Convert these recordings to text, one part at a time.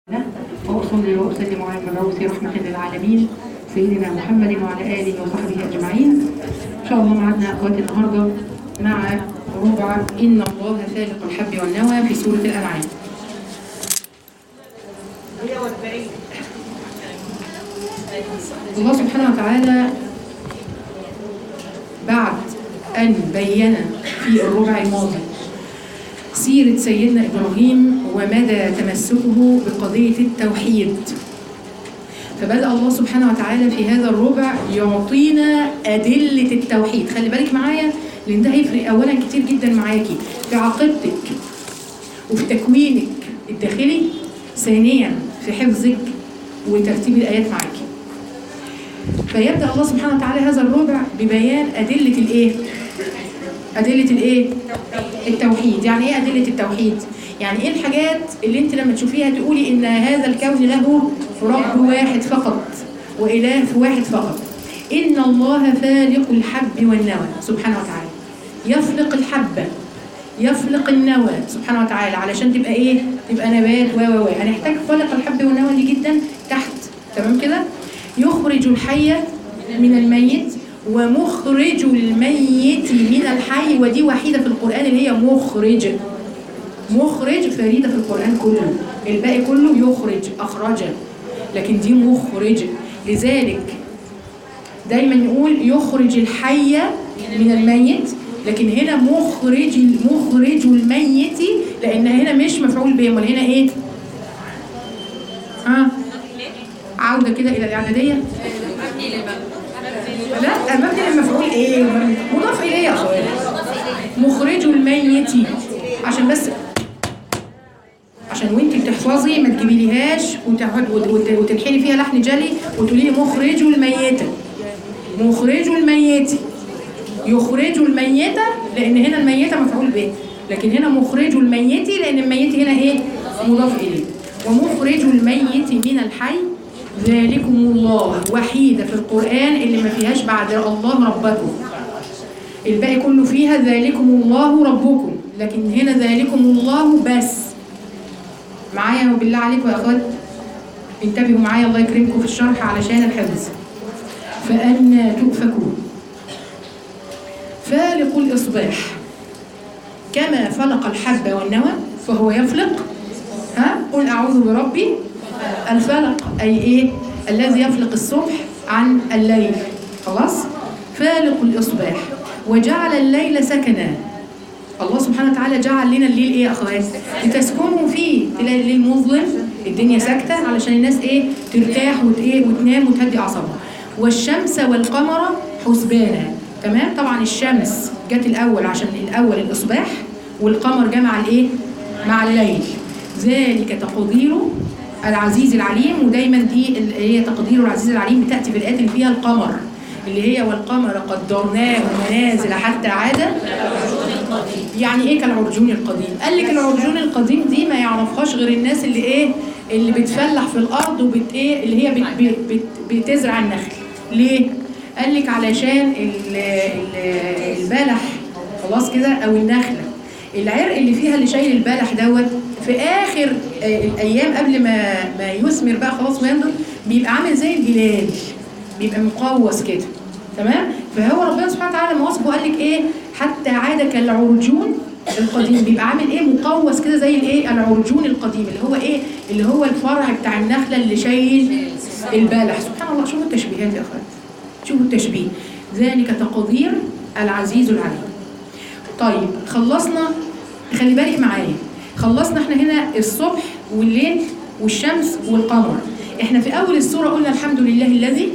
وأصلي وأسلم على المبعوث رحمة للعالمين سيدنا محمد وعلى آله وصحبه أجمعين إن شاء الله معنا أخواتي النهاردة مع ربع إن الله فالق الحب والنوى في سورة الأنعام الله سبحانه وتعالى بعد أن بين في الربع الماضي سيرة سيدنا إبراهيم ومدى تمسكه بقضية التوحيد فبدأ الله سبحانه وتعالى في هذا الربع يعطينا أدلة التوحيد خلي بالك معايا لأن ده هيفرق أولا كتير جدا معاكي في عقيدتك وفي تكوينك الداخلي ثانيا في حفظك وترتيب الآيات معاكي فيبدأ الله سبحانه وتعالى هذا الربع ببيان أدلة الإيه؟ أدلة الإيه؟ التوحيد يعني إيه أدلة التوحيد؟ يعني إيه الحاجات اللي أنت لما تشوفيها تقولي إن هذا الكون له رب واحد فقط وإله واحد فقط إن الله فالق الحب والنوى سبحانه وتعالى يفلق الحبة يفلق النوى سبحانه وتعالى علشان تبقى ايه تبقى نبات و و و هنحتاج فلق الحب والنوى دي جدا تحت تمام كده يخرج الحي من الميت ومخرج الميت من الحي ودي وحيده في القران اللي هي مخرج مخرج فريده في القران كله الباقي كله يخرج اخرج لكن دي مخرج لذلك دايما نقول يخرج الحي من الميت لكن هنا مخرج مخرج الميت لان هنا مش مفعول به امال هنا ايه ها عوده كده الى الاعداديه لا مبني للمفعول ايه مضاف اليه يا اخويا مخرج الميت عشان بس عشان وانت بتحفظي ما تجيبيليهاش وتقعد وتلحني فيها لحن جلي وتقولي لي مخرج الميت مخرج الميت يخرج الميت لان هنا الميت مفعول به لكن هنا مخرج الميت لان الميت هنا ايه مضاف اليه ومخرج الميت من الحي ذلكم الله وحيدة في القرآن اللي ما فيهاش بعد الله ربكم الباقي كله فيها ذلكم الله ربكم لكن هنا ذلكم الله بس معايا وبالله عليكم يا اخوات انتبهوا معايا الله يكرمكم في الشرح علشان الحفظ فأنا تؤفكون فالق الإصباح كما فلق الحب والنوى فهو يفلق ها قل أعوذ بربي الفلق أي إيه الذي يفلق الصبح عن الليل خلاص فالق الإصباح وجعل الليل سكنا الله سبحانه وتعالى جعل لنا الليل ايه يا اخوات لتسكنوا فيه تلاقي الليل مظلم الدنيا ساكته علشان الناس ايه ترتاح وت ايه وتنام وتهدي اعصابها والشمس والقمر حسبانا تمام طبعا الشمس جت الاول عشان الاول الاصباح والقمر جه مع الايه مع الليل ذلك تقدير العزيز العليم ودايما دي اللي هي تقدير العزيز العليم بتاتي في الايات اللي فيها القمر اللي هي والقمر قدرناه منازل حتى عاد يعني ايه كالعرجون القديم قال لك العرجون القديم دي ما يعرفهاش غير الناس اللي ايه اللي بتفلح في الارض وبت ايه اللي هي بت بت بت بتزرع النخل ليه قال لك علشان ال ال البلح خلاص كده او النخله العرق اللي فيها اللي شايل البلح دوت في اخر الايام قبل ما ما يثمر بقى خلاص وينضج بيبقى عامل زي الهلال بيبقى مقوس كده تمام فهو ربنا سبحانه وتعالى لما وصفه قال لك ايه حتى عاد كالعرجون القديم بيبقى عامل ايه مقوس كده زي الايه العرجون القديم اللي هو ايه اللي هو الفرع بتاع النخله اللي شايل البلح سبحان الله شوفوا التشبيهات يا اخوات شوفوا التشبيه ذلك تقدير العزيز العليم طيب خلصنا خلي بالك معايا خلصنا احنا هنا الصبح والليل والشمس والقمر احنا في اول السوره قلنا الحمد لله الذي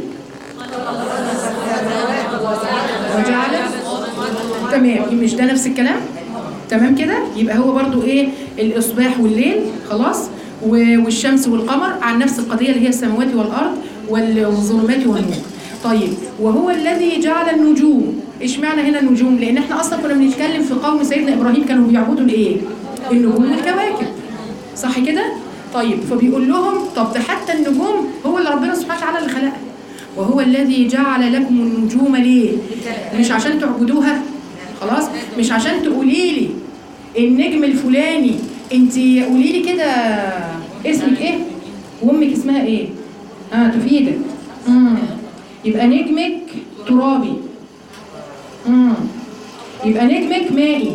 وجعل تمام مش ده نفس الكلام تمام كده يبقى هو برضو ايه الاصباح والليل خلاص والشمس والقمر عن نفس القضيه اللي هي السماوات والارض والظلمات والنور طيب وهو الذي جعل النجوم ايش معنى هنا النجوم لان احنا اصلا كنا بنتكلم في قوم سيدنا ابراهيم كانوا بيعبدوا الايه النجوم والكواكب صح كده طيب فبيقول لهم طب ده حتى النجوم هو اللي ربنا سبحانه وتعالى اللي خلقها وهو الذي جعل لكم النجوم ليه مش عشان تعبدوها خلاص مش عشان تقولي لي النجم الفلاني انت قولي لي كده اسمك ايه وامك اسمها ايه اه تفيدك امم يبقى نجمك ترابي امم يبقى نجمك مائي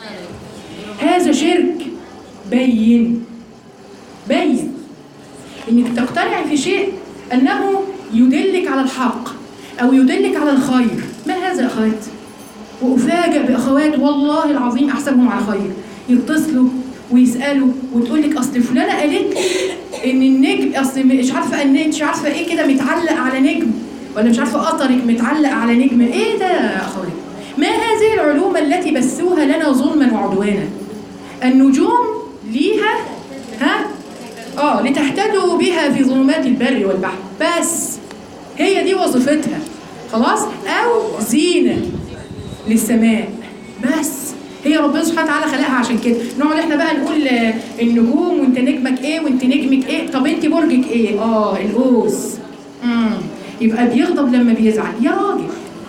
هذا شرك بين بين انك تقتنع في شيء انه يدلك على الحق او يدلك على الخير ما هذا يا اخوات وافاجئ باخوات والله العظيم احسبهم على خير يتصلوا ويسالوا وتقول لك اصل فلانه قالت لي ان النجم اصل مش عارفه ان مش عارفه ايه كده متعلق على نجم ولا مش عارفه قطرك متعلق على نجم ايه ده يا اخوات ما هذه العلوم التي بثوها لنا ظلما وعدوانا النجوم ليها ها اه لتهتدوا بها في ظلمات البر والبحر بس هي دي وظيفتها خلاص او زينه للسماء بس هي ربنا سبحانه وتعالى خلقها عشان كده نقعد احنا بقى نقول آه، النجوم وانت نجمك ايه وانت نجمك ايه طب انت برجك ايه اه القوس امم يبقى بيغضب لما بيزعل يا راجل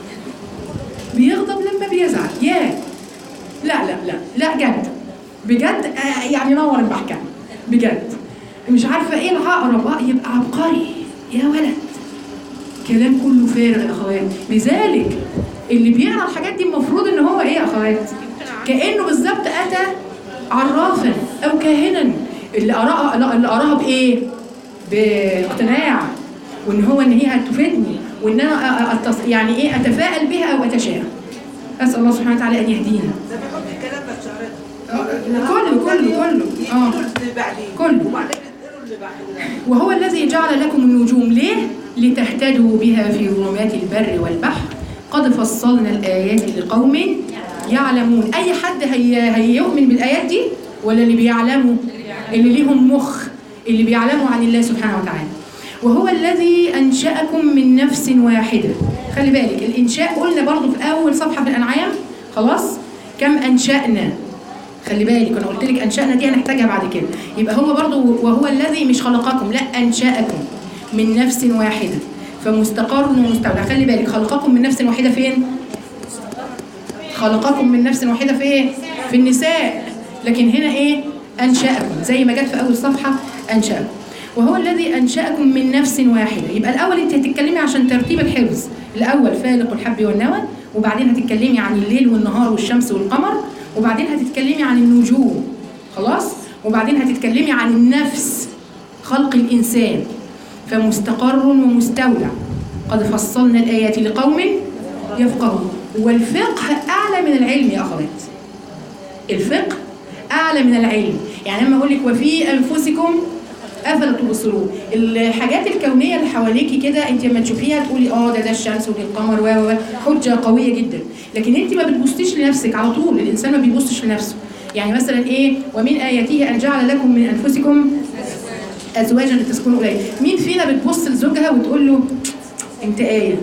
بيغضب لما بيزعل يا لا لا لا لا جد بجد آه، يعني نور المحكمة بجد مش عارفة ايه العقرب اه يبقى عبقري يا ولد كلام كله فارغ يا اخوات لذلك اللي بيقرا الحاجات دي المفروض ان هو ايه يا اخوات كانه بالظبط اتى عرافا او كاهنا اللي قراها اللي قراها بايه باقتناع وان هو ان هي هتفيدني وان انا أ- أتص... يعني ايه اتفائل بها او اتشائم اسال الله سبحانه وتعالى ان يهدينا ده بيحط الكلام بس آه، كله كله كله اه يقولوا اللي بعدين كله. وبعدين يقولوا اللي بعدين وهو الذي جعل لكم النجوم ليه؟ لتهتدوا بها في ظلمات البر والبحر قد فصلنا الآيات لقوم يعلمون أي حد هي هيؤمن بالآيات دي ولا اللي بيعلموا اللي ليهم مخ اللي بيعلموا عن الله سبحانه وتعالى وهو الذي أنشأكم من نفس واحدة خلي بالك الإنشاء قلنا برضو في أول صفحة في الأنعام خلاص كم أنشأنا خلي بالك انا قلت لك انشانا دي هنحتاجها بعد كده يبقى هو برضو وهو الذي مش خلقكم لا انشاكم من نفس واحده فمستقر ومستودع خلي بالك خلقكم من نفس واحده فين خلقكم من نفس واحده في ايه في النساء لكن هنا ايه انشاكم زي ما جت في اول صفحه انشاكم وهو الذي انشاكم من نفس واحده يبقى الاول انت هتتكلمي عشان ترتيب الحفظ الاول فالق الحب والنوى وبعدين هتتكلمي عن الليل والنهار والشمس والقمر وبعدين هتتكلمي عن النجوم خلاص وبعدين هتتكلمي عن النفس خلق الانسان فمستقر ومستودع قد فصلنا الايات لقوم يفقهون والفقه اعلى من العلم يا اخوات الفقه اعلى من العلم يعني لما اقول لك وفي انفسكم افلا تبصرون الحاجات الكونيه اللي حواليكي كده انت لما تشوفيها تقولي اه ده ده الشمس ودي القمر و و و حجه قويه جدا لكن انت ما بتبصيش لنفسك على طول الانسان ما بيبصش لنفسه يعني مثلا ايه ومن اياته ان جعل لكم من انفسكم ازواجا لتسكنوا اليه مين فينا بتبص لزوجها وتقول له انت ايه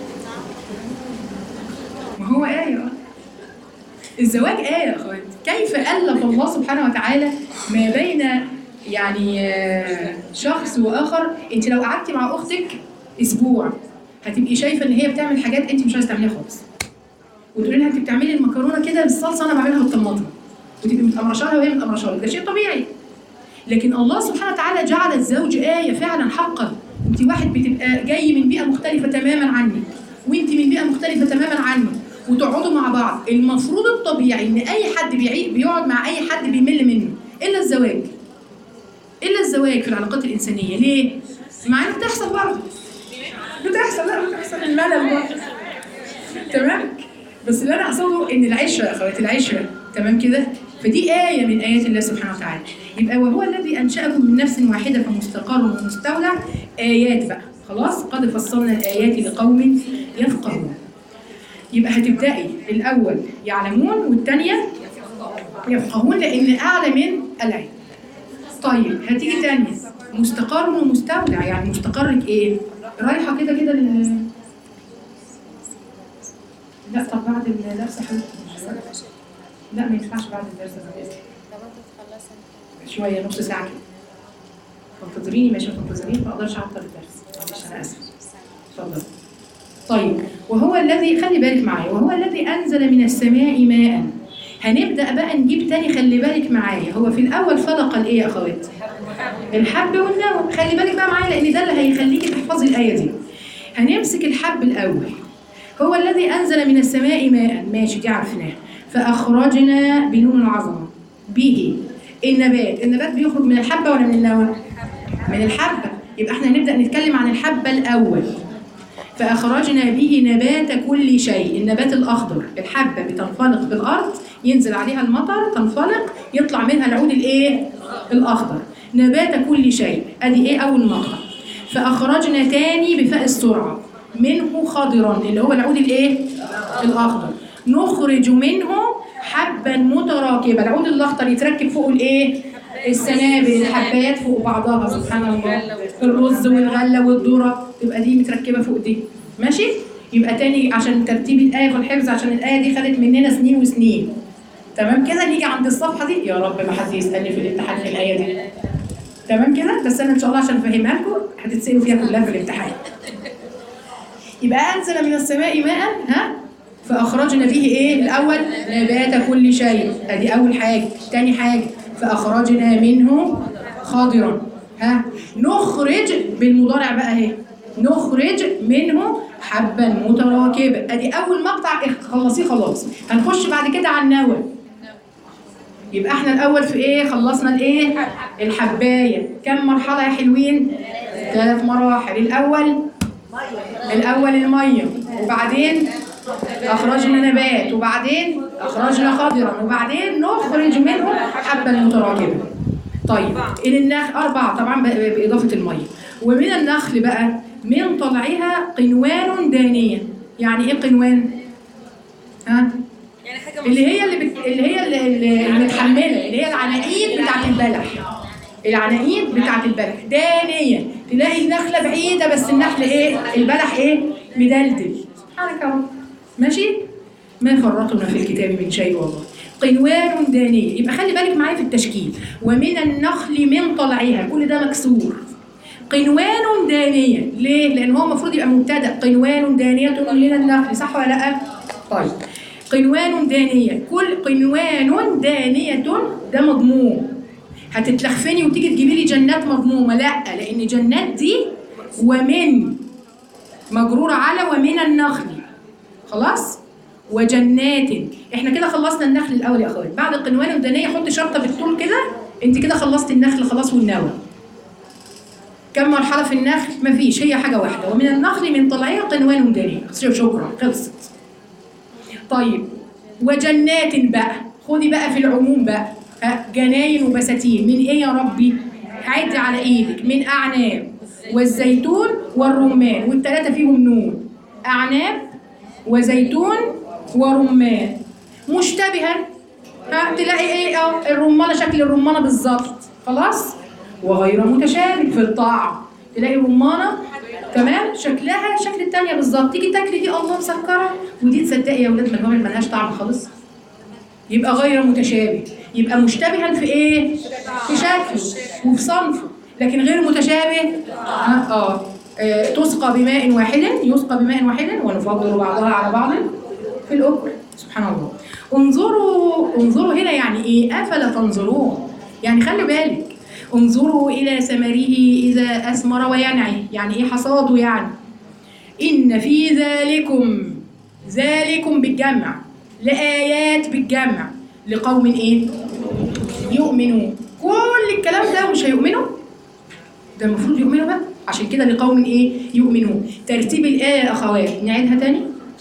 ما هو ايه الزواج آية يا أخوات كيف ألف الله سبحانه وتعالى ما بين يعني آه، شخص وآخر أنت لو قعدتي مع أختك أسبوع هتبقي شايفة إن هي بتعمل حاجات أنت مش عايزة تعمليها خالص وتقولي لها أنت بتعملي المكرونة كده بالصلصة أنا بعملها بالطماطم وتبقي متقمرشاها وهي متقمرشاها ده شيء طبيعي لكن الله سبحانه وتعالى جعل الزوج آية فعلا حقا انت واحد بتبقى جاي من بيئة مختلفة تماما عنك وانت من بيئة مختلفة تماما عنه وتقعدوا مع بعض المفروض الطبيعي ان اي حد بيعي بيقعد مع اي حد بيمل منه الا الزواج الا الزواج في العلاقات الانسانيه ليه مع ان بتحصل برضه بتحصل لا بتحصل الملل برضه تمام بس اللي انا اقصده ان العشره يا اخواتي العشره تمام كده فدي آية من آيات الله سبحانه وتعالى يبقى وهو الذي أنشأكم من نفس واحدة فمستقر ومستودع آيات بقى خلاص قد فصلنا الآيات لقوم يفقهون يبقى هتبدأي الأول يعلمون والثانية يفقهون لأن أعلى من العلم طيب هتيجي تانية مستقر ومستودع يعني مستقرك إيه؟ رايحة كده كده لل لا طب بعد الدرس حلو لا ما ينفعش بعد الدرس أنا بإذن. شوية نص ساعة كده فانتظريني ماشي تنتظريني ما اقدرش اعطل الدرس معلش انا اسف اتفضل طيب وهو الذي خلي بالك معايا وهو الذي انزل من السماء ماء هنبدا بقى نجيب تاني خلي بالك معايا هو في الاول خلق الايه يا اخوات الحب والنوى خلي بالك بقى معايا لان ده اللي هيخليكي تحفظي الايه دي هنمسك الحب الاول هو الذي انزل من السماء ماء ماشي دي عرفناها فاخرجنا بنون العظمه به النبات النبات بيخرج من الحبه ولا من النوى من الحبه يبقى احنا هنبدا نتكلم عن الحبه الاول فأخرجنا به نبات كل شيء النبات الأخضر الحبة بتنفلق في الأرض ينزل عليها المطر تنفلق يطلع منها العود الإيه؟ الأخضر نبات كل شيء أدي إيه أول مقطع فأخرجنا تاني بفاء السرعة منه خضرا اللي هو العود الإيه؟ الأخضر نخرج منه حبا متراكبا العود الأخضر يتركب فوق الإيه؟ السنابل الحبايات فوق بعضها سبحان الله الرز والغله والذره تبقى دي متركبه فوق دي ماشي يبقى تاني عشان ترتيب الايه في الحفظ عشان الايه دي خدت مننا سنين وسنين تمام كده نيجي عند الصفحه دي يا رب ما حد يسالني في الامتحان في الايه دي تمام كده بس انا ان شاء الله عشان افهمها لكم هتتسالوا فيها كلها في الامتحان يبقى انزل من السماء ماء ها فاخرجنا به ايه الاول نبات كل شيء ادي اول حاجه تاني حاجه فاخرجنا منه خضرا ها نخرج بالمضارع بقى اهي نخرج منه حبا متراكبا ادي اول مقطع خلصيه خلاص هنخش بعد كده على النوى يبقى احنا الاول في ايه خلصنا الايه الحبايه كم مرحله يا حلوين ثلاث مراحل الاول الاول الميه وبعدين اخرجنا نبات وبعدين اخرجنا خضرا وبعدين نخرج منه حبا متراكبا طيب إن النخل أربعة طبعا ب- بإضافة المية ومن النخل بقى من طلعها قنوان دانية يعني إيه قنوان؟ ها؟ يعني حاجه اللي هي اللي, بت... اللي هي اللي- اللي المتحملة اللي هي العناقيد بتاعت البلح العناقيد بتاعت البلح دانية تلاقي النخلة بعيدة بس النخل إيه؟ البلح إيه؟ مدلدل سبحانك يا رب ماشي؟ ما فرطنا في الكتاب من شيء والله قنوان دانية يبقى خلي بالك معايا في التشكيل ومن النخل من طلعها كل ده مكسور قنوان دانية ليه؟ لأن هو المفروض يبقى مبتدأ قنوان دانية من النخل صح ولا لأ؟ طيب قنوان دانية كل قنوان دانية ده مضموم هتتلخفني وتيجي تجيبي لي جنات مضمومة لأ لأن جنات دي ومن مجرورة على ومن النخل خلاص وجنات احنا كده خلصنا النخل الاول يا اخوات بعد القنوان الدانيه حط شرطه بالطول كده انت كده خلصت النخل خلاص والنوى كم مرحله في النخل مفيش هي حاجه واحده ومن النخل من طلعها قنوان دانيه شكرا خلصت طيب وجنات بقى خدي بقى في العموم بقى ها، جناين وبساتين من ايه يا ربي عد على ايدك من اعناب والزيتون والرمان والثلاثه فيهم نون اعناب وزيتون ورمان مشتبها ها تلاقي ايه اه الرمانه شكل الرمانه بالظبط خلاص وغير متشابه في الطعم تلاقي رمانه تمام شكلها شكل التانية بالظبط تيجي تاكلي دي الله مسكره ودي تصدقي يا ولاد مجموعه ملهاش طعم خالص يبقى غير متشابه يبقى مشتبها في ايه في شكله وفي صنفه لكن غير متشابه اه, آه. آه. تسقى بماء واحد يسقى بماء واحد ونفضل بعضها على بعض في الاكل سبحان الله انظروا انظروا هنا يعني ايه افلا تنظرون يعني خلي بالك انظروا الى ثمره اذا اثمر وينعي يعني ايه حصاده يعني ان في ذلكم ذلكم بالجمع لآيات بالجمع لقوم ايه يؤمنون كل الكلام ده مش هيؤمنوا ده المفروض يؤمنوا بقى عشان كده لقوم ايه يؤمنون ترتيب الآية يا أخوات نعيدها تاني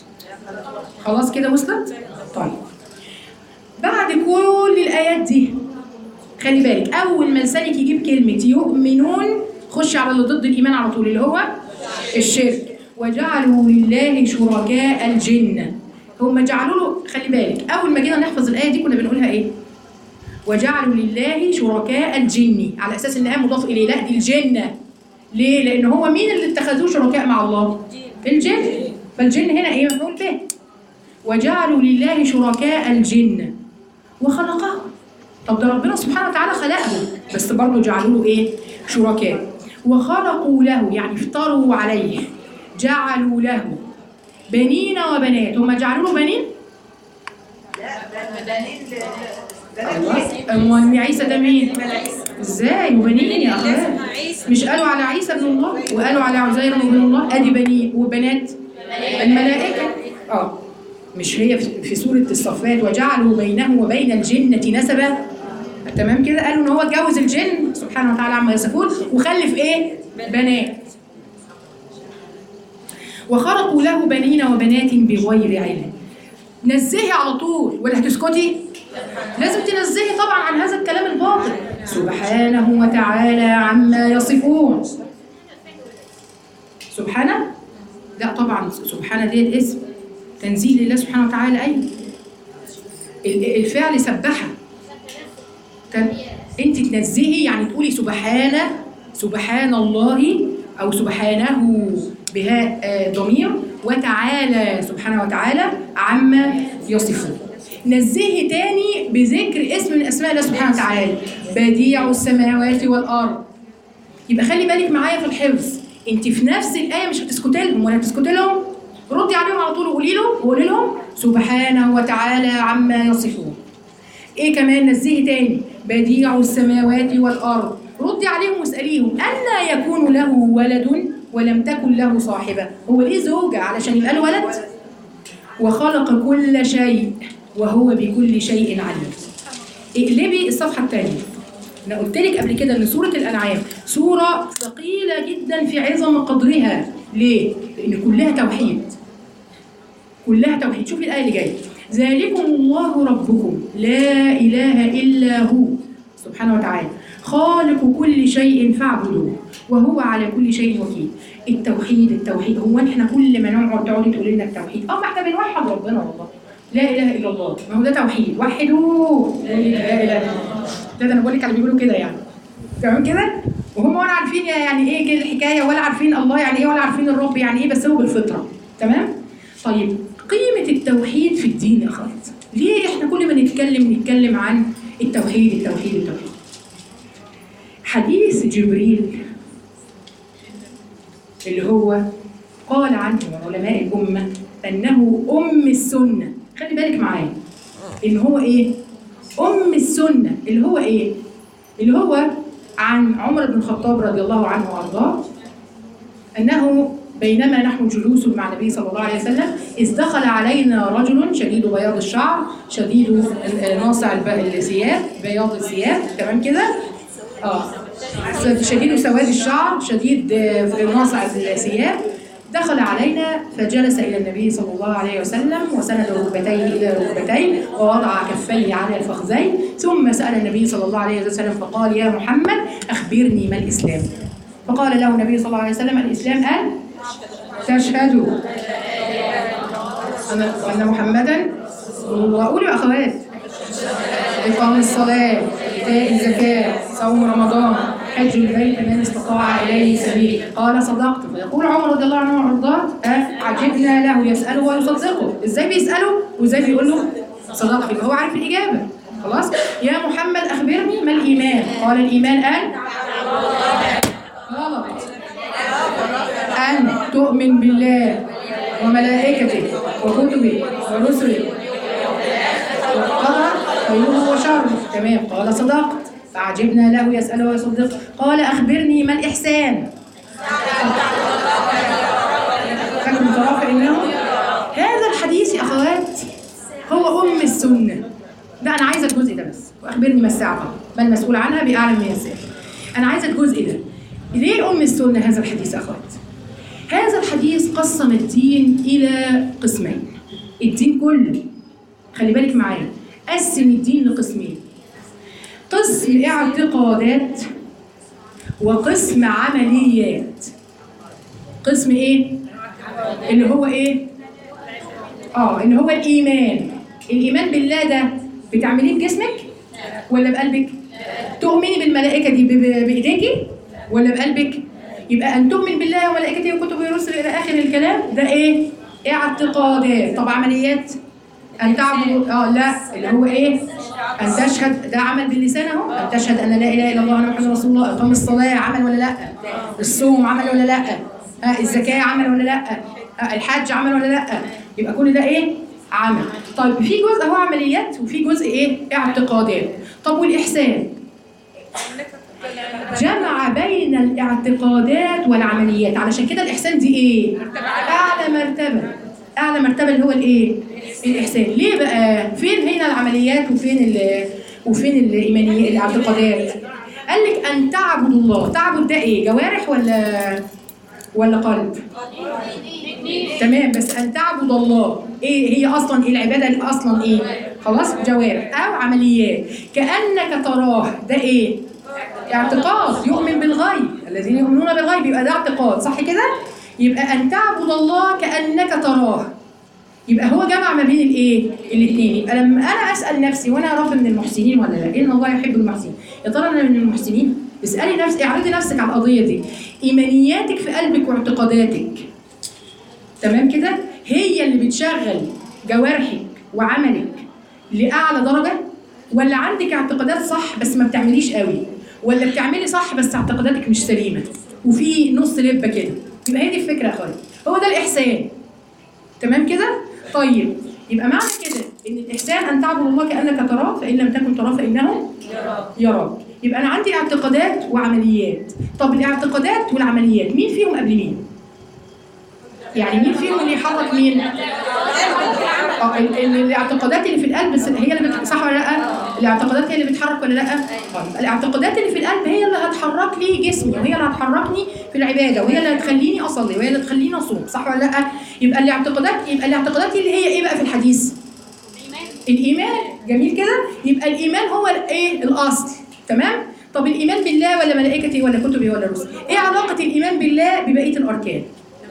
خلاص كده وصلت طيب بعد كل الآيات دي خلي بالك أول ما لسانك يجيب كلمة يؤمنون خش على اللي ضد الإيمان على طول اللي هو الشرك وجعلوا لله شركاء الجن هم جعلوا له خلي بالك أول ما جينا نحفظ الآية دي كنا بنقولها إيه وجعلوا لله شركاء الجن على أساس إنها مضاف إليه لا دي الجنة ليه؟ لأن هو مين اللي اتخذوه شركاء مع الله؟ الجن فالجن هنا إيه مفعول به وجعلوا لله شركاء الجن وخلقهم طب ده ربنا سبحانه وتعالى خلقهم بس برضه جعلوا له ايه شركاء وخلقوا له يعني افتروا عليه جعلوا له بنين وبنات هم جعلوا له بنين لا ده دليل دليل امال عيسى ده مين ازاي وبنين يا اخوات مش قالوا على عيسى ابن الله وقالوا على عزير ابن الله ادي بنين وبنات الملائكه اه مش هي في في سوره الصفات وجعلوا بينه وبين الجنه نسبا تمام كده قالوا ان هو اتجوز الجن سبحانه وتعالى عما يصفون وخلف ايه بنات وخلقوا له بنين وبنات بغير علم نزهي على طول ولا هتسكتي لازم تنزهي طبعا عن هذا الكلام الباطل سبحانه وتعالى عما يصفون سبحانه لا طبعا سبحانه دي الاسم تنزيه لله سبحانه وتعالى ايوه ال- الفعل سبحه كان انت تنزهي يعني تقولي سبحان سبحان الله او سبحانه بها آه، ضمير وتعالى سبحانه وتعالى عما يصفون نزهي تاني بذكر اسم من اسماء الله سبحانه وتعالى بديع السماوات والارض يبقى خلي بالك معايا في الحفظ انت في نفس الايه مش هتسكتي لهم ولا هتسكتي لهم ردي عليهم على طول وقولي له وقولي لهم سبحانه وتعالى عما يصفون ايه كمان نزهي تاني بديع السماوات والارض ردي عليهم واساليهم انا يكون له ولد ولم تكن له صاحبه هو ليه زوجه علشان يبقى له ولد وخلق كل شيء وهو بكل شيء عليم اقلبي الصفحه الثانيه انا قلت لك قبل كده ان سوره الانعام سوره ثقيله جدا في عظم قدرها ليه لان كلها توحيد كلها توحيد شوفي الآية اللي جاية ذلكم الله ربكم لا إله إلا هو سبحانه وتعالى خالق كل شيء فاعبدوه وهو على كل شيء وكيل التوحيد التوحيد هو احنا كل ما نقعد تقعدي تقولي لنا التوحيد اه ما احنا بنوحد ربنا والله لا اله الا الله ما هو ده توحيد وحدوه لا اله الا الله ده, ده انا بقول لك على اللي بيقولوا كده يعني تمام كده وهم ولا عارفين يعني ايه كده الحكايه ولا عارفين الله يعني ايه ولا عارفين الرب يعني ايه بس هو بالفطره تمام طيب قيمه التوحيد في الدين يا اخوات ليه احنا كل ما نتكلم نتكلم عن التوحيد التوحيد التوحيد حديث جبريل اللي هو قال عنه علماء الأمة أنه أم السنة خلي بالك معايا إن هو إيه؟ أم السنة اللي هو إيه؟ اللي هو عن عمر بن الخطاب رضي الله عنه وأرضاه أنه بينما نحن جلوس مع النبي صلى الله عليه وسلم إذ دخل علينا رجل شديد بياض الشعر شديد ناصع الب- الثياب بياض الثياب تمام كده؟ اه شديد سواد الشعر شديد آه، ناصع الثياب دخل علينا فجلس الى النبي صلى الله عليه وسلم وسند ركبتيه الى ركبتيه ووضع كفيه على الفخذين ثم سال النبي صلى الله عليه وسلم فقال يا محمد اخبرني ما الاسلام فقال له النبي صلى الله عليه وسلم الاسلام ان تشهدوا أن أن محمدا رسول الله قولوا يا أخوات إقام الصلاة إيتاء الزكاة صوم رمضان حج البيت من استطاع إليه سبيل قال صدقت فيقول عمر رضي الله عنه وأرضاه أه عجبنا له يسأله ويصدقه إزاي بيسأله وإزاي بيقول له صدقت يبقى هو عارف الإجابة خلاص يا محمد أخبرني ما الإيمان قال الإيمان أن غلط أن تؤمن بالله وملائكته وكتبه ورسله والقدر خيره وشره تمام قال صدقت فعجبنا له يسأله ويصدق قال أخبرني ما الإحسان فاكر طرف إنه هذا الحديث يا أخوات هو أم السنة ده أنا عايزة الجزء ده بس وأخبرني ما الساعة ما المسؤول عنها بأعلم من السائل أنا عايزة الجزء ده ليه أم السنة هذا الحديث يا أخوات هذا الحديث قسم الدين إلى قسمين الدين كله خلي بالك معايا قسم الدين لقسمين قسم اعتقادات وقسم عمليات قسم ايه اللي هو ايه اه اللي هو الايمان الايمان بالله ده بتعمليه بجسمك ولا بقلبك تؤمني بالملائكه دي ب- ب- بايديكي ولا بقلبك يبقى ان تؤمن بالله وملائكته وكتبه ورسله الى اخر الكلام ده ايه اعتقادات طب عمليات ان تعبد اه لا اللي هو ايه ان تشهد ده عمل باللسان اهو ان تشهد ان لا اله الا الله وان محمد رسول الله اقام الصلاه عمل ولا لا الصوم عمل ولا لا ها الزكاه عمل ولا لا ها الحج عمل ولا لا يبقى كل ده ايه عمل طيب في جزء هو عمليات وفي جزء ايه اعتقادات طب والاحسان جمع بين الاعتقادات والعمليات علشان كده الاحسان دي ايه اعلى مرتبه اعلى مرتبه اللي هو الايه الاحسان ليه بقى فين هنا العمليات وفين ال وفين الايمانيات الاعتقادات قال لك ان تعبد الله تعبد ده ايه جوارح ولا ولا قلب تمام بس ان تعبد الله ايه هي اصلا ايه العباده دي اصلا ايه خلاص جوارح او عمليات كانك تراه ده ايه اعتقاد يؤمن بالغيب الذين يؤمنون بالغيب يبقى ده اعتقاد صح كده يبقى ان تعبد الله كانك تراه يبقى هو جمع ما بين الايه الاثنين يبقى لما انا اسال نفسي وانا رافض من المحسنين ولا لا ان الله يحب المحسنين يا ترى انا من المحسنين اسالي نفسك اعرضي نفسك على القضيه دي ايمانياتك في قلبك واعتقاداتك تمام كده هي اللي بتشغل جوارحك وعملك لاعلى درجه ولا عندك اعتقادات صح بس ما بتعمليش قوي ولا بتعملي صح بس اعتقاداتك مش سليمه وفي نص لبه كده يبقى هي دي الفكره يا اخويا هو ده الاحسان تمام كده طيب يبقى معنى كده ان الاحسان ان تعبد الله كانك تراه فان لم تكن تراه فانه يراك يبقى انا عندي اعتقادات وعمليات طب الاعتقادات والعمليات مين فيهم قبل مين يعني مين فيهم اللي يحرك مين اه ال- ال- الاعتقادات اللي في القلب بس هي اللي بت... صح ولا لا الاعتقادات هي اللي بتحرك ولا لا طيب الاعتقادات اللي في القلب هي اللي هتحرك لي جسمي وهي اللي هتحركني في العباده وهي اللي هتخليني اصلي وهي اللي تخليني اصوم صح ولا لا يبقى الاعتقادات يبقى الاعتقادات اللي هي ايه بقى في الحديث الايمان جميل كده يبقى الايمان هو الايه الاصل تمام طب الايمان بالله ولا ملائكته ولا كتبه ولا رسله ايه علاقه الايمان بالله ببقيه الاركان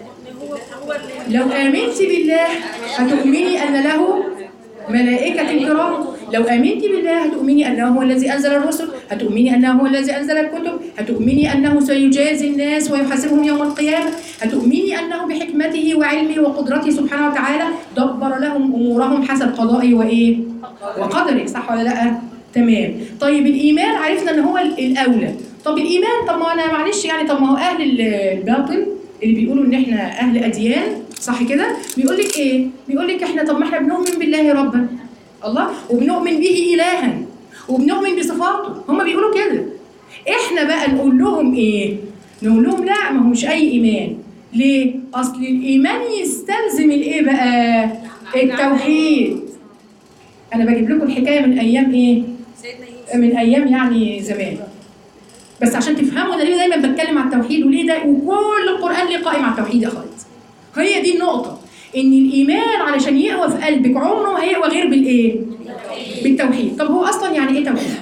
لو آمنت بالله هتؤمني أن له ملائكة كرام لو آمنت بالله هتؤمني أنه هو الذي أنزل الرسل هتؤمني أنه هو الذي أنزل الكتب هتؤمني أنه سيجازي الناس ويحاسبهم يوم القيامة هتؤمني أنه بحكمته وعلمه وقدرته سبحانه وتعالى دبر لهم أمورهم حسب قضائه وإيه وقدره صح ولا لا تمام طيب الإيمان عرفنا أن هو الأولى طب الإيمان طب ما أنا معلش يعني طب ما هو أهل الباطل اللي بيقولوا ان احنا اهل اديان صح كده بيقول لك ايه بيقول لك احنا طب ما احنا بنؤمن بالله ربا الله وبنؤمن به الها وبنؤمن بصفاته هم بيقولوا كده احنا بقى نقول لهم ايه نقول لهم لا ما هو مش اي ايمان ليه اصل الايمان يستلزم الايه بقى التوحيد انا بجيب لكم الحكايه من ايام ايه من ايام يعني زمان بس عشان تفهموا انا ليه دايما بتكلم على التوحيد وليه ده وكل القران ليه قائم على التوحيد يا خالد هي دي النقطه ان الايمان علشان يقوى في قلبك عمره ما هيقوى غير بالايه بالتوحيد طب هو اصلا يعني ايه توحيد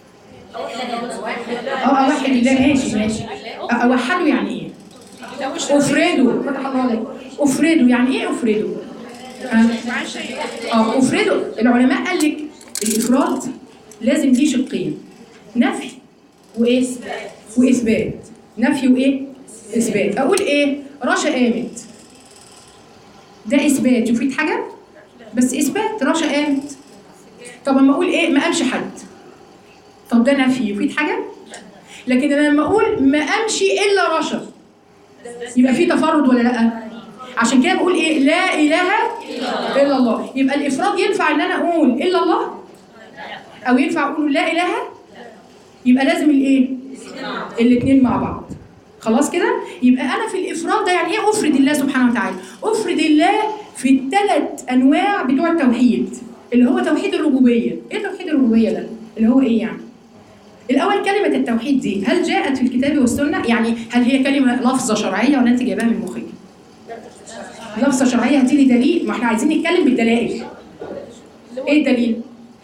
اه اوحد الله ماشي ماشي اوحده يعني ايه افرده فتح الله عليك افرده يعني ايه افرده اه اه افرده العلماء قال لك الافراد لازم ليه شقين نفي وايه واثبات نفي وايه اثبات اقول ايه رشا قامت ده اثبات يفيد حاجه بس اثبات رشا قامت طب اما اقول ايه ما قامش حد طب ده نفي يفيد حاجه لكن انا لما اقول ما قامش الا رشا يبقى في تفرد ولا لا عشان كده بقول ايه لا اله الا الله يبقى الافراد ينفع ان انا اقول الا الله او ينفع اقول لا اله يبقى لازم الايه الاثنين مع بعض خلاص كده يبقى انا في الافراد ده يعني ايه افرد الله سبحانه وتعالى افرد الله في الثلاث انواع بتوع التوحيد اللي هو توحيد الربوبيه ايه توحيد الربوبيه ده اللي هو ايه يعني الاول كلمه التوحيد دي هل جاءت في الكتاب والسنه يعني هل هي كلمه لفظه شرعيه ولا انت جايباها من مخك لفظه شرعيه هاتي لي دليل ما احنا عايزين نتكلم بالدلائل ايه الدليل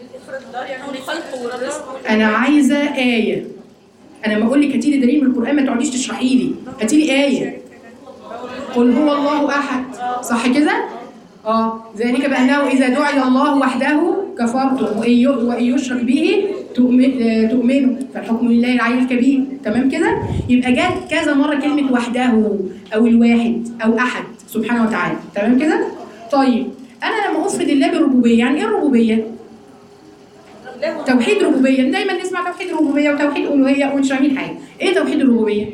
انا عايزه ايه انا لما اقول لك هاتي لي دليل من القران ما تقعديش تشرحي لي هاتي لي ايه قل هو الله احد صح كده اه ذلك بانه اذا دعي الله وحده كفرتم وان ي- وإن يشرك به تؤمن- آه، تؤمنوا فالحكم لله العلي الكبير تمام كده يبقى جت كذا مره كلمه وحده او الواحد او احد سبحانه وتعالى تمام كده طيب انا لما افرد الله بالربوبيه يعني ايه الربوبيه توحيد ربوبيه دايما نسمع توحيد ربوبيه وتوحيد الوهيه ومش فاهمين حاجه ايه توحيد الربوبيه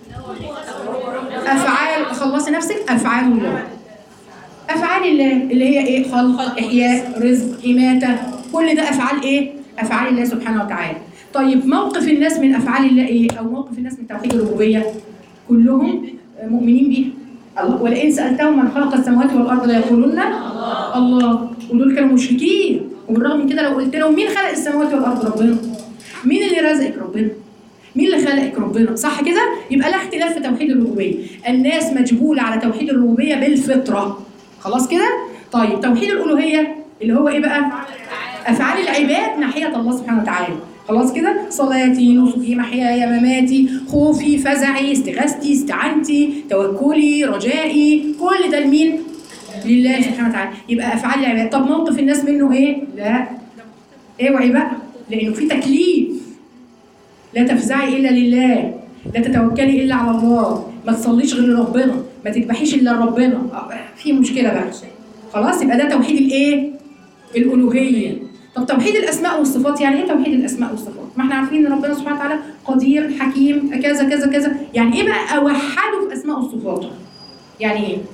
افعال خلصي نفسك افعال الله افعال الله اللي هي ايه خلق احياء رزق اماته كل ده افعال ايه افعال الله سبحانه وتعالى طيب موقف الناس من افعال الله ايه او موقف الناس من توحيد الربوبيه كلهم مؤمنين به الله ولئن سالتهم من خلق السماوات والارض ليقولن الله الله ودول كانوا مشركين وبالرغم من كده لو قلت لهم مين خلق السماوات والارض ربنا مين اللي رزقك ربنا مين اللي خلقك ربنا صح كده يبقى لا اختلاف في توحيد الربوبيه الناس مجبوله على توحيد الربوبيه بالفطره خلاص كده طيب توحيد الالوهيه اللي هو ايه بقى افعال العباد ناحيه الله سبحانه وتعالى خلاص كده صلاتي نسكي محياي مماتي خوفي فزعي استغاثتي استعانتي توكلي رجائي كل ده لمين لله سبحانه وتعالى يبقى افعال العباد طب موقف الناس منه ايه لا اوعي بقى لانه في تكليف لا تفزعي الا لله لا تتوكلي الا على الله ما تصليش غير لربنا ما تذبحيش الا لربنا آه، في مشكله بقى خلاص يبقى ده توحيد الايه الالوهيه طب توحيد الاسماء والصفات يعني ايه توحيد الاسماء والصفات ما احنا عارفين ان ربنا سبحانه وتعالى قدير حكيم كذا كذا كذا يعني ايه بقى اوحده في اسماء وصفاته يعني ايه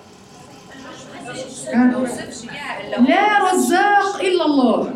ها؟ لا رزاق الا الله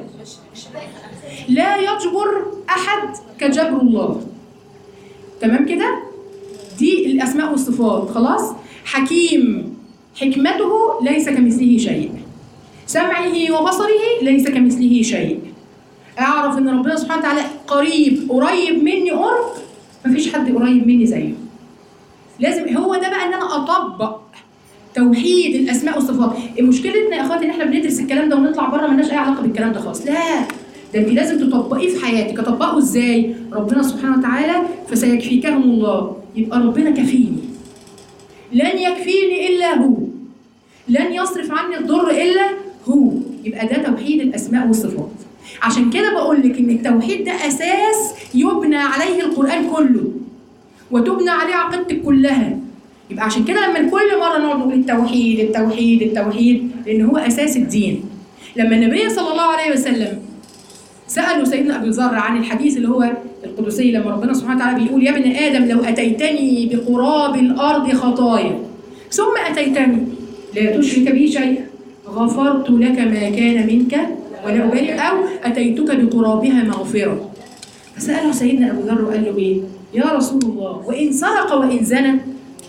لا يجبر احد كجبر الله تمام كده دي الاسماء والصفات خلاص حكيم حكمته ليس كمثله شيء سمعه وبصره ليس كمثله شيء اعرف ان ربنا سبحانه وتعالى قريب قريب مني قرب مفيش حد قريب مني زيه لازم هو ده بقى ان انا اطبق توحيد الاسماء والصفات مشكلتنا يا اخواتي ان احنا بندرس الكلام ده ونطلع بره ملناش اي علاقه بالكلام ده خالص لا ده انت لازم تطبقيه في حياتك اطبقه ازاي ربنا سبحانه وتعالى فسيكفيكهم الله يبقى ربنا كفيني لن يكفيني الا هو لن يصرف عني الضر الا هو يبقى ده توحيد الاسماء والصفات عشان كده بقول لك ان التوحيد ده اساس يبنى عليه القران كله وتبنى عليه عقيدتك كلها يبقى عشان كده لما كل مره نقعد نقول التوحيد التوحيد التوحيد لان هو اساس الدين لما النبي صلى الله عليه وسلم سالوا سيدنا ابي ذر عن الحديث اللي هو القدسي لما ربنا سبحانه وتعالى بيقول يا ابن ادم لو اتيتني بقراب الارض خطايا ثم اتيتني لا تشرك بي شيئا غفرت لك ما كان منك ولا ابالي او اتيتك بقرابها مغفره فساله سيدنا ابو ذر وقال له ايه يا رسول الله وان سرق وان زنى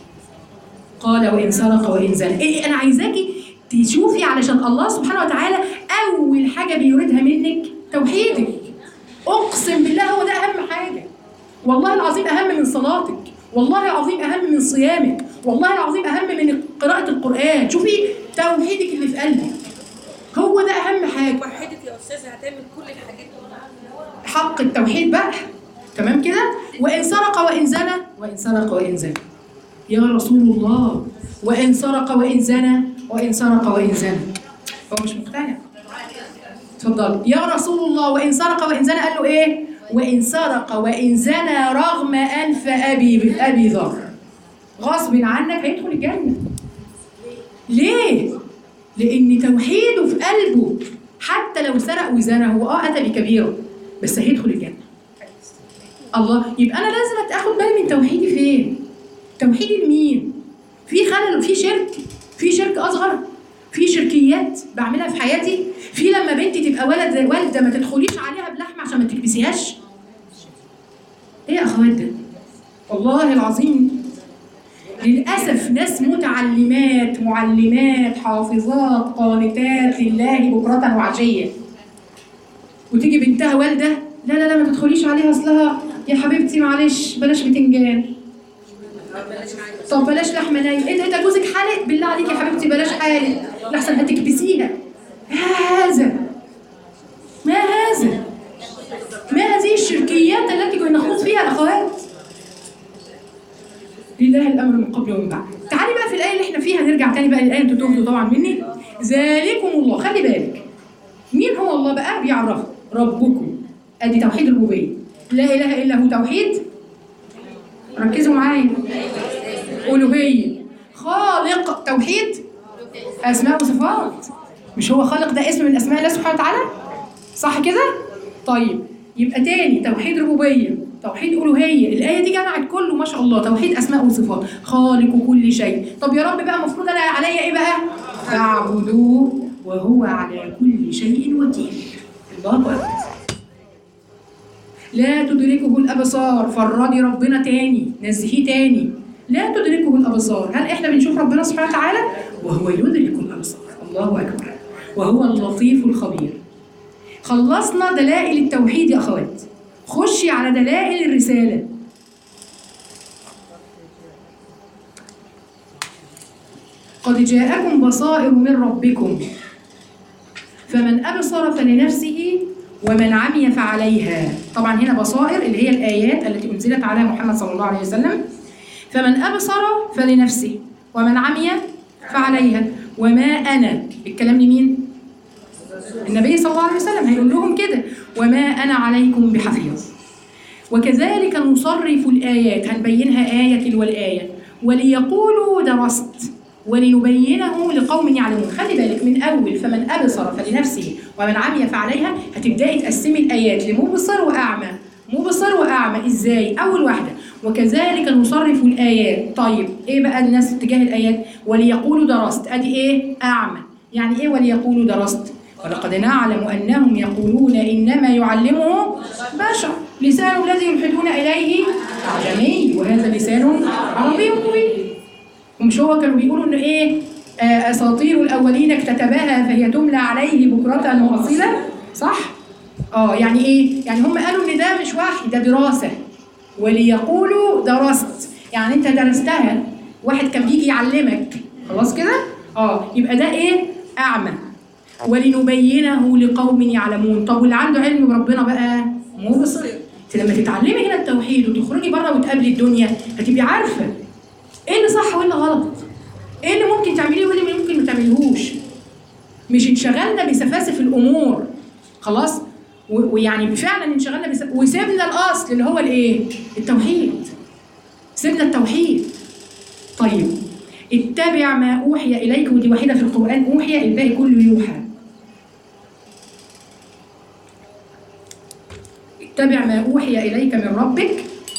قال وان سرق وان زنى ايه انا عايزاكي تشوفي علشان الله سبحانه وتعالى اول حاجه بيريدها منك توحيدك اقسم بالله هو ده اهم حاجه والله العظيم اهم من صلاتك والله العظيم اهم من صيامك والله العظيم اهم من قراءه القران شوفي توحيدك اللي في قلبك هو ده اهم حاجه وحدت يا استاذه هتعمل كل الحاجات دي حق التوحيد بقى تمام كده وان سرق وان زنى وان سرق وان زنى يا رسول الله وان سرق وان زنى وان سرق وان زنى هو مش مقتنع اتفضل يا رسول الله وان سرق وان زنى قال له ايه وان سرق وان زنى رغم انف ابي ابي ذر غصب عنك هيدخل الجنه ليه لان توحيده في قلبه حتى لو سرق وزنى هو اه اتى بكبيره بس هيدخل الجنه الله يبقى انا لازم اخد بالي من توحيدي فين توحيدي لمين في خلل في شرك في شرك اصغر في شركيات بعملها في حياتي في لما بنتي تبقى ولد زي والده ما تدخليش عليها بلحمه عشان ما تكبسيهاش ايه يا اخوات ده والله العظيم للاسف ناس متعلمات معلمات حافظات قانتات لله بكره وعشيه وتيجي بنتها والده لا لا لا ما تدخليش عليها اصلها يا حبيبتي معلش بلاش بتنجان طب بلاش لحمه ناي ايه ده إيه ده جوزك حالق بالله عليك يا حبيبتي بلاش حالق لحسن هتكبسيها ما هذا ما هذا ما هذه الشركيات التي كنا نخوض فيها اخوات لله الامر من قبل ومن بعد تعالي بقى في الايه اللي احنا فيها نرجع تاني بقى للايه انتوا تهدوا طبعا مني ذلكم الله خلي بالك مين هو الله بقى بيعرفه ربكم ادي توحيد الربوبيه لا اله الا هو توحيد ركزوا معايا الوهيه خالق توحيد اسماء وصفات مش هو خالق ده اسم من اسماء الله سبحانه وتعالى صح كده طيب يبقى تاني توحيد ربوبيه توحيد الوهيه الايه دي جمعت كله ما شاء الله توحيد اسماء وصفات خالق كل شيء طب يا رب بقى المفروض انا عليا ايه بقى فاعبدوه وهو على كل شيء وكيل الله اكبر لا تدركه الابصار فرادي ربنا تاني نزهيه تاني لا تدركه الابصار هل احنا بنشوف ربنا سبحانه وتعالى وهو يدرك الابصار الله اكبر وهو اللطيف الخبير خلصنا دلائل التوحيد يا اخوات خشي على دلائل الرساله قد جاءكم بصائر من ربكم فمن أبصر فلنفسه ومن عمي فعليها طبعا هنا بصائر اللي هي الآيات التي أنزلت على محمد صلى الله عليه وسلم فمن أبصر فلنفسه ومن عمي فعليها وما أنا الكلام لمين؟ النبي صلى الله عليه وسلم هيقول لهم كده وما أنا عليكم بحفيظ وكذلك نصرف الآيات هنبينها آية تلو الآية وليقولوا درست ولنبينه لقوم يعلمون خلي بالك من أول فمن أبصر فلنفسه ومن عمي فعليها هتبدأي تقسمي الآيات لمبصر وأعمى مبصر وأعمى إزاي أول واحدة وكذلك نصرف الآيات طيب إيه بقى الناس اتجاه الآيات وليقولوا درست أدي إيه أعمى يعني إيه وليقولوا درست ولقد نعلم أنهم يقولون إنما يعلمه بشر لسان الذي يلحدون إليه أعجمي وهذا لسان عربي مبين ومش هو كانوا بيقولوا إن إيه آه، أساطير الأولين اكتتباها فهي تملى عليه بكرة وأصيلا صح؟ اه يعني ايه؟ يعني هم قالوا ان ده مش وحي ده دراسه وليقولوا درست يعني انت درستها واحد كان بيجي يعلمك خلاص كده؟ اه يبقى ده ايه؟ اعمى ولنبينه لقوم يعلمون طب واللي عنده علم بربنا بقى مبصر انت لما تتعلمي هنا التوحيد وتخرجي بره وتقابلي الدنيا هتبقي عارفه ايه اللي صح وايه اللي غلط ايه اللي ممكن تعمليه وايه اللي ممكن ما تعمليهوش مش انشغلنا بسفاسف الامور خلاص و- ويعني فعلا انشغلنا بس وسيبنا الاصل اللي هو الايه التوحيد سيبنا التوحيد طيب اتبع ما اوحي اليك ودي وحيده في القران اوحي الباقي كله يوحى اتبع ما اوحي اليك من ربك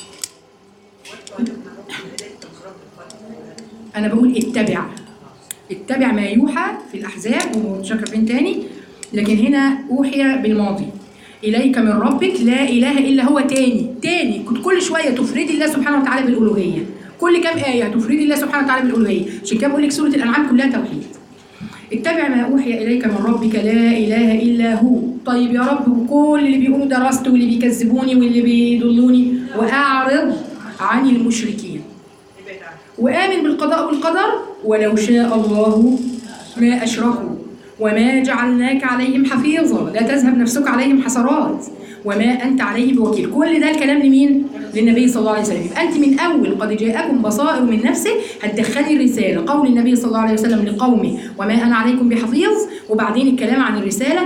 انا بقول اتبع اتبع ما يوحى في الاحزاب ومش فاكره فين تاني لكن هنا اوحي بالماضي اليك من ربك لا اله الا هو تاني تاني كنت كل شويه تفردي الله سبحانه وتعالى بالالوهيه كل كام ايه تفردي الله سبحانه وتعالى بالالوهيه عشان كده بقول لك سوره الانعام كلها توحيد اتبع ما اوحي اليك من ربك لا اله الا هو طيب يا رب وكل اللي بيقولوا درست واللي بيكذبوني واللي بيضلوني واعرض عن المشركين وآمن بالقضاء والقدر ولو شاء الله ما أشركوا وما جعلناك عليهم حفيظا لا تذهب نفسك عليهم حسرات وما أنت عليه بوكيل كل ده الكلام لمين؟ للنبي صلى الله عليه وسلم يبقى أنت من أول قد جاءكم بصائر من نفسه هتدخلي الرسالة قول النبي صلى الله عليه وسلم لقومه وما أنا عليكم بحفيظ وبعدين الكلام عن الرسالة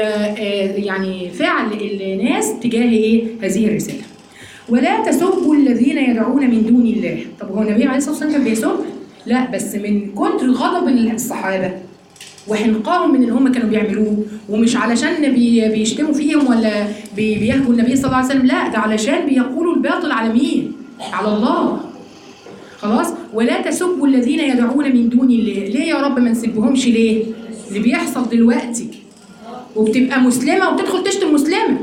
ويعني فعل الناس تجاه إيه؟ هذه الرسالة ولا تسبوا الذين يدعون من دون الله طب هو النبي عليه الصلاه والسلام كان بيسب لا بس من كتر غضب الصحابه وحنقهم من اللي هم كانوا بيعملوه ومش علشان بي بيشتموا فيهم ولا بي بيهجوا النبي صلى الله عليه وسلم لا ده علشان بيقولوا الباطل على مين على الله خلاص ولا تسبوا الذين يدعون من دون الله ليه يا رب ما نسبهمش ليه اللي بيحصل دلوقتي وبتبقى مسلمه وتدخل تشتم مسلمه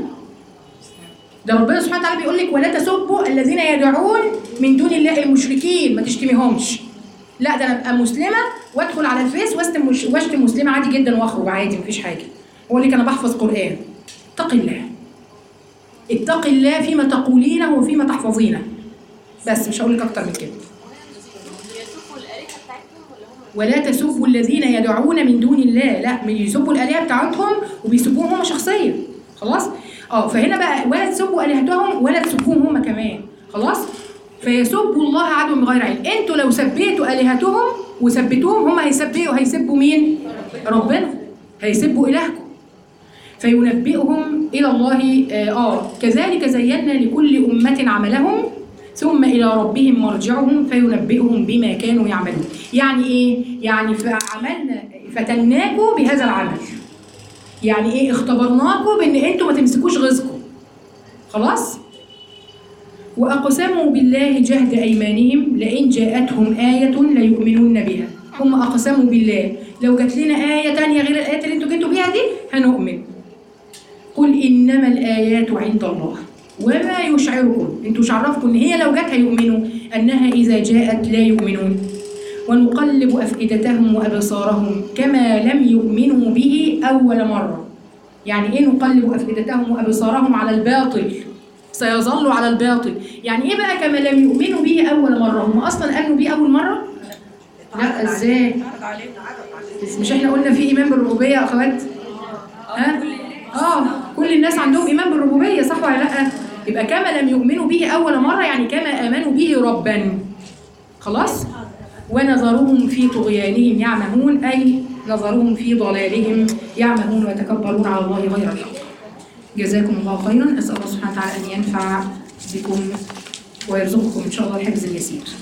ده ربنا سبحانه وتعالى بيقول لك ولا تسبوا الذين يدعون من دون الله المشركين ما تشتميهمش لا ده انا ابقى مسلمه وادخل على الفيس واشتم مش- واشتم مسلمه عادي جدا واخرج عادي مفيش حاجه واقول لك انا بحفظ قران اتق الله اتق الله فيما تقولينه وفيما تحفظينه بس مش هقول لك اكتر من كده يشوفوا الآلهة بتاعتهم ولا هم ولا تسبوا الذين يدعون من دون الله لا يسبوا الالهه بتاعتهم وبيسبوهم هم شخصيا خلاص اه فهنا بقى ولا تسبوا الهتهم ولا تسبوهم هم كمان خلاص فيسبوا الله عدوا بغير علم انتوا لو سبيتوا الهتهم وثبتوهم هم هيسبوا هيسبوا مين ربنا هيسبوا الهكم فينبئهم الى الله اه, آه كذلك زينا لكل امه عملهم ثم الى ربهم مرجعهم فينبئهم بما كانوا يعملون يعني ايه يعني فعملنا فتناكم بهذا العمل يعني ايه اختبرناكم بان انتوا ما تمسكوش غيظكم خلاص واقسموا بالله جهد ايمانهم لئن جاءتهم ايه ليؤمنون بها هم اقسموا بالله لو جات لنا ايه تانية غير الايات اللي انتوا جيتوا بيها دي هنؤمن قل انما الايات عند الله وما يشعركم انتوا مش عرفكم ان هي لو جت هيؤمنوا انها اذا جاءت لا يؤمنون ونقلب افئدتهم وابصارهم كما لم يؤمنوا به اول مره يعني ايه نقلب افئدتهم وابصارهم على الباطل سيظلوا على الباطل يعني ايه بقى كما لم يؤمنوا به اول مره هم اصلا امنوا به اول مره لا ازاي مش احنا قلنا في ايمان بالربوبيه يا اخوات ها اه كل الناس عندهم ايمان بالربوبيه صح ولا لا يبقى كما لم يؤمنوا به اول مره يعني كما امنوا به ربا خلاص ونظرهم في طغيانهم يعمهون اي نظرهم في ضلالهم يعمهون ويتكبرون على الله غير الحق جزاكم الله خيرا اسال الله سبحانه وتعالى ان ينفع بكم ويرزقكم ان شاء الله الحفظ اليسير